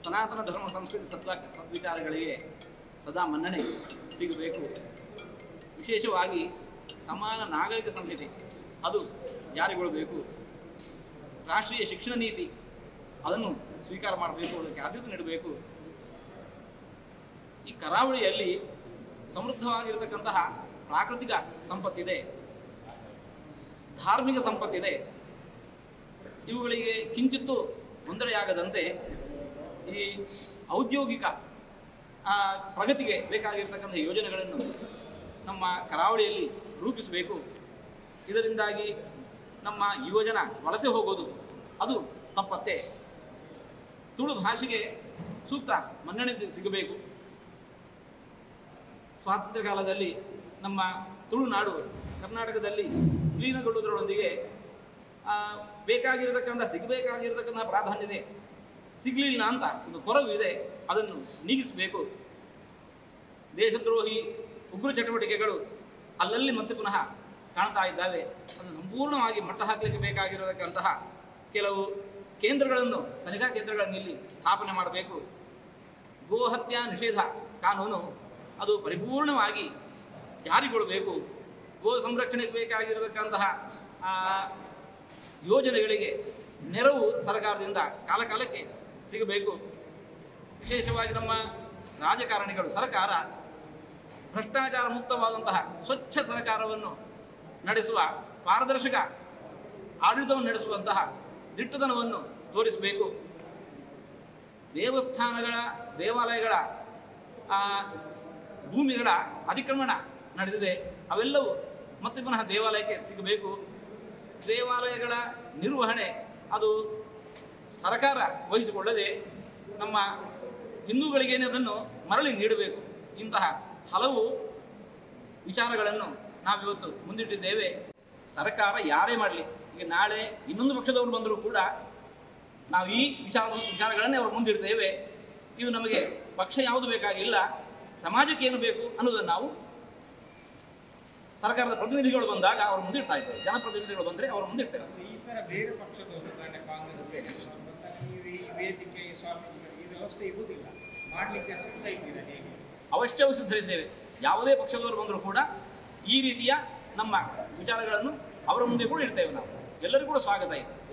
ಸನಾತನ ಧರ್ಮ ಸಂಸ್ಕೃತಿ ಸತ್ವ ಸದ್ವಿಚಾರಗಳಿಗೆ ಸದಾ ಮನ್ನಣೆ ಸಿಗಬೇಕು ವಿಶೇಷವಾಗಿ ಸಮಾನ ನಾಗರಿಕ ಸಂಹಿತೆ ಅದು ಜಾರಿಗೊಳ್ಳಬೇಕು ರಾಷ್ಟ್ರೀಯ ಶಿಕ್ಷಣ ನೀತಿ ಅದನ್ನು ಸ್ವೀಕಾರ ಮಾಡಬೇಕು ಅದಕ್ಕೆ ಆದ್ಯತೆ ನೀಡಬೇಕು ಈ ಕರಾವಳಿಯಲ್ಲಿ ಸಮೃದ್ಧವಾಗಿರತಕ್ಕಂತಹ ಪ್ರಾಕೃತಿಕ ಸಂಪತ್ತಿದೆ ಧಾರ್ಮಿಕ ಸಂಪತ್ತಿದೆ ಇವುಗಳಿಗೆ ಕಿಂಚಿತ್ತೂ ತೊಂದರೆಯಾಗದಂತೆ ಈ ಔದ್ಯೋಗಿಕ ಆ, ಪ್ರಗತಿಗೆ ಬೇಕಾಗಿರ್ತಕ್ಕಂಥ ಯೋಜನೆಗಳನ್ನು ನಮ್ಮ ಕರಾವಳಿಯಲ್ಲಿ ರೂಪಿಸಬೇಕು ಇದರಿಂದಾಗಿ ನಮ್ಮ ಯುವಜನ ವಲಸೆ ಹೋಗೋದು ಅದು ತಪ್ಪತ್ತೆ ತುಳು ಭಾಷೆಗೆ ಸೂಕ್ತ ಮನ್ನಣೆ ಸಿಗಬೇಕು ಸ್ವಾತಂತ್ರ್ಯ ಕಾಲದಲ್ಲಿ ನಮ್ಮ ತುಳುನಾಡು ಕರ್ನಾಟಕದಲ್ಲಿ ವಿಲೀನಗೊಳ್ಳುವುದರೊಂದಿಗೆ ಆ, ಬೇಕಾಗಿರತಕ್ಕಂಥ ಸಿಗಬೇಕಾಗಿರತಕ್ಕಂಥ ಪ್ರಾಧಾನ್ಯತೆ ಸಿಗಲಿಲ್ಲ ಅಂತ ಒಂದು ಕೊರವು ಇದೆ ಅದನ್ನು ನೀಗಿಸಬೇಕು ದೇಶದ್ರೋಹಿ ಉಗ್ರ ಚಟುವಟಿಕೆಗಳು ಅಲ್ಲಲ್ಲಿ ಮತ್ತೆ ಪುನಃ ಕಾಣ್ತಾ ಇದ್ದಾವೆ ಅದನ್ನು ಸಂಪೂರ್ಣವಾಗಿ ಮಟ್ಟ ಹಾಕಲಿಕ್ಕೆ ಬೇಕಾಗಿರತಕ್ಕಂತಹ ಕೆಲವು ಕೇಂದ್ರಗಳನ್ನು ತನಿಖಾ ಕೇಂದ್ರಗಳನ್ನು ಇಲ್ಲಿ ಸ್ಥಾಪನೆ ಮಾಡಬೇಕು ಗೋಹತ್ಯಾ ನಿಷೇಧ ಕಾನೂನು ಅದು ಪರಿಪೂರ್ಣವಾಗಿ ಜಾರಿಗೊಳ್ಳಬೇಕು ಗೋ ಸಂರಕ್ಷಣೆಗೆ ಬೇಕಾಗಿರತಕ್ಕಂತಹ ಆ, ಯೋಜನೆಗಳಿಗೆ ನೆರವು ಸರ್ಕಾರದಿಂದ ಕಾಲಕಾಲಕ್ಕೆ ಸಿಗಬೇಕು ವಿಶೇಷವಾಗಿ ನಮ್ಮ ರಾಜಕಾರಣಿಗಳು ಸರ್ಕಾರ ಭ್ರಷ್ಟಾಚಾರ ಮುಕ್ತವಾದಂತಹ ಸ್ವಚ್ಛ ಸರ್ಕಾರವನ್ನು ನಡೆಸುವ ಪಾರದರ್ಶಕ ಆಡಳಿತವನ್ನು ನಡೆಸುವಂತಹ ದಿಟ್ಟತನವನ್ನು ತೋರಿಸಬೇಕು ದೇವಸ್ಥಾನಗಳ ದೇವಾಲಯಗಳ ಆ, ಭೂಮಿಗಳ ಅತಿಕ್ರಮಣ ನಡೆದಿದೆ ಅವೆಲ್ಲವೂ ಮತ್ತೆ ಪುನಃ ದೇವಾಲಯಕ್ಕೆ ಸಿಗಬೇಕು ದೇವಾಲಯಗಳ ನಿರ್ವಹಣೆ ಅದು ಸರ್ಕಾರ ವಹಿಸಿಕೊಳ್ಳದೆ ನಮ್ಮ ಹಿಂದೂಗಳಿಗೇನೆ ಅದನ್ನು ಮರಳಿ ನೀಡಬೇಕು ಇಂತಹ ಹಲವು ವಿಚಾರಗಳನ್ನು ನಾವಿವತ್ತು ಮುಂದಿಟ್ಟಿದ್ದೇವೆ ಸರ್ಕಾರ ಯಾರೇ ಮಾಡಲಿ ಈಗ ನಾಳೆ ಇನ್ನೊಂದು ಪಕ್ಷದವರು ಬಂದರೂ ಕೂಡ ನಾವು ಈ ವಿಚಾರ ವಿಚಾರಗಳನ್ನೇ ಅವರು ಮುಂದಿಡ್ತೇವೆ ಇದು ನಮಗೆ ಪಕ್ಷ ಯಾವುದು ಬೇಕಾಗಿಲ್ಲ ಸಮಾಜಕ್ಕೆ ಏನು ಬೇಕು ಅನ್ನೋದನ್ನು ನಾವು ಸರ್ಕಾರದ ಪ್ರತಿನಿಧಿಗಳು ಬಂದಾಗ ಅವರು ಮುಂದಿಡ್ತಾ ಇದ್ದೇವೆ ಜನಪ್ರತಿನಿಧಿಗಳು ಬಂದರೆ ಅವರು ಮುಂದಿಡ್ತೇವೆ ಈ ತರ ಬೇರೆ ಪಕ್ಷದವರು ತಾನೆ ಕಾಂಗ್ರೆಸ್ ನೀವು ಈ ವೇದಿಕೆ ಈ ಸ್ವಾಮೀಜಿಗಳು ಈ ವ್ಯವಸ್ಥೆ ಇರುವುದಿಲ್ಲ ಮಾಡ್ಲಿಕ್ಕೆ ಸಿದ್ಧ ಇದ್ದೀರಾ ಹೇಗೆ ಅವಶ್ಯವೂ ಸಿದ್ಧರಿದ್ದೇವೆ ಯಾವುದೇ ಪಕ್ಷದವರು ಬಂದರೂ ಕೂಡ ಈ ರೀತಿಯ ನಮ್ಮ ವಿಚಾರಗಳನ್ನು ಅವರ ಮುಂದೆ ಕೂಡ ಇಡ್ತೇವೆ ನಾವು ಎಲ್ಲರಿಗೂ ಕೂಡ ಸ್ವಾಗತ ಇದೆ